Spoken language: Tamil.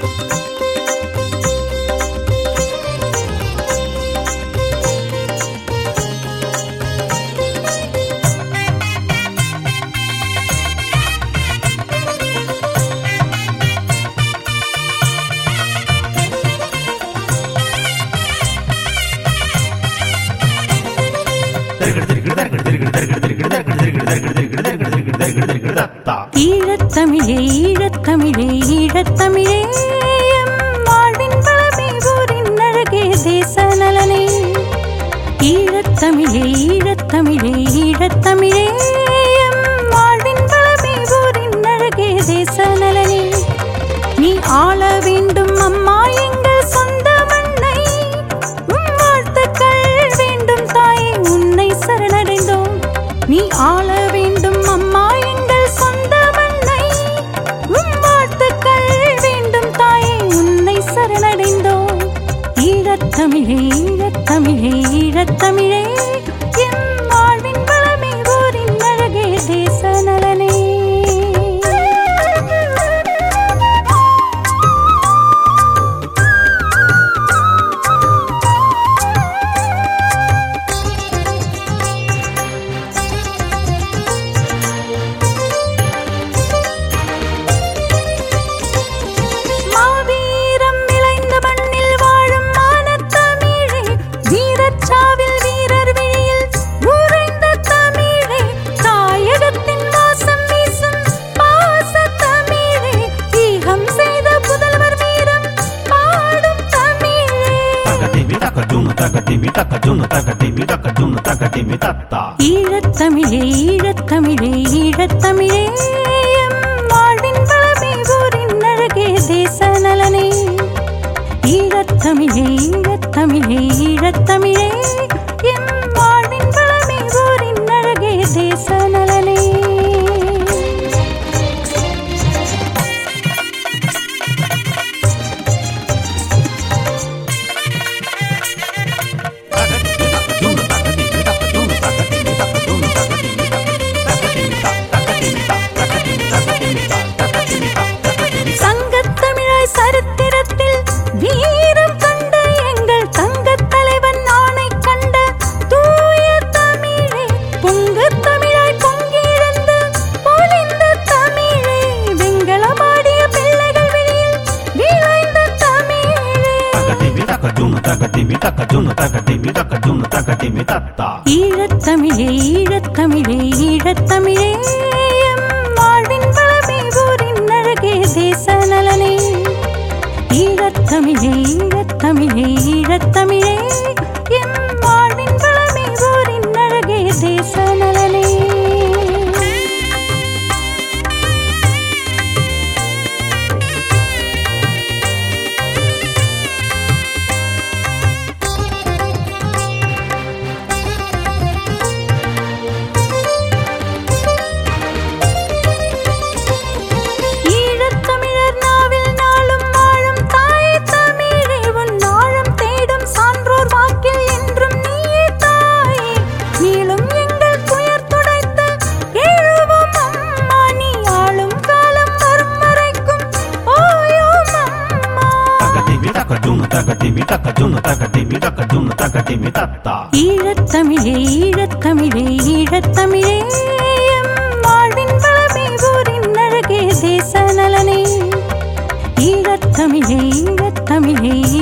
ஈழத்தமிழே ஈழத்தமிழே ஈழத்தமிழே எம் வாழ்வின் பலமே ஊரின் அழகே தேச நலனே ஈழத்தமிழே ஈழத்தமிழே ஈழத்தமிழே எம் வாழ்வின் பலமே ஊரின் அழகே தேச நலனே நீ ஆள வேண்டும் அம்மா எங்கள் சொந்த மண்ணை உம் வாழ்த்துக்கள் வேண்டும் தாயே உன்னை சரணடைந்தோம் நீ ஆள வேண்டும் அம்மா எங்கள் சொந்த மண்ணை உம் வாழ்த்துக்கள் வேண்டும் தாயே உன்னை சரணடைந்தோம் ஈழத்தமிழே ஈழத்தமிழே ஈழத்தமிழே என் வாழ்வின் பலமே ஊரின் அழகே தேச நலனே மாவீரம் விளைந்த மண்ணில் வாழும் மானத்தமிழே வீரச்சாவில் வீரர் விழியில் உறைந்த தமிழே தாயகத்தின் வாசம் வீசும் பாச தமிழே ஈகம் செய்த புதல்வர் வீரம் பாடும் தமிழே Takadimi takadunu takadimi takadunu takadimi takadunu takadimi tatta. ஈழத்தமிழே ஈழத்தமிழே ஈழத்தமிழே எம் வாழ்வின் பலமே ஊரின் அழகே தேச நலனே ஈழத்தமிழே ஈழத்தமிழே ஈழத்தமிழே எம் வாழ்வின் பலமே ஊரின் அழகே தேச நலனே Takadunu takadimi takadunu takadimi takadunu takadimi takadimi ta takadimi ta takadimi takadimi ta takadimi ta takadimi சங்கத் தமிழாய் சரித்திரத்தில் வீரம் கண்ட எங்கள் தங்கத் தலைவன் ஆணை கண்ட தூய தமிழே பொங்கு தமிழாய் பொங்கிழந்து பொலிந்த தமிழே வெண்கலமாடிய பிள்ளைகள் விழியில் விளைந்த தமிழே takadimi takadunu takadimi takadunu takadimi takadunu takadimi tatta. ஈழத்தமிழே ஈழத்தமிழே ஈழத்தமிழே எம் வாழ்வின் பலமே ஊரின் அழகே தேச நலனே ஈழத்தமிழே ஈழத்தமிழே ஈழத்தமிழே எம் வாழ்வின் பலமே ஊரின் அழகே தேச நலனே ஈழத்தமிழர் நாவில் நாளும் வாழும் தாயே தமிழே உன் ஆழம் தேடும் சான்றோர் வாக்கில் என்றும் நீயே தாயே நீளும் எங்கள் துயர் துடைத்த எழுவோம் அம்மா நீ ஆளும் காலம் வரும் வரைக்கும் ஓயோம் அம்மா Takadimi takadunu takadimi takadunu takadimi takadunu takadimi tatta. ஈழத்தமிழே ஈழத்தமிழே ஈழத்தமிழே எம் வாழ்வின் பலமே ஊரின் அழகே தேச நலனே ஈழத்தமிழே ஈழத்தமிழே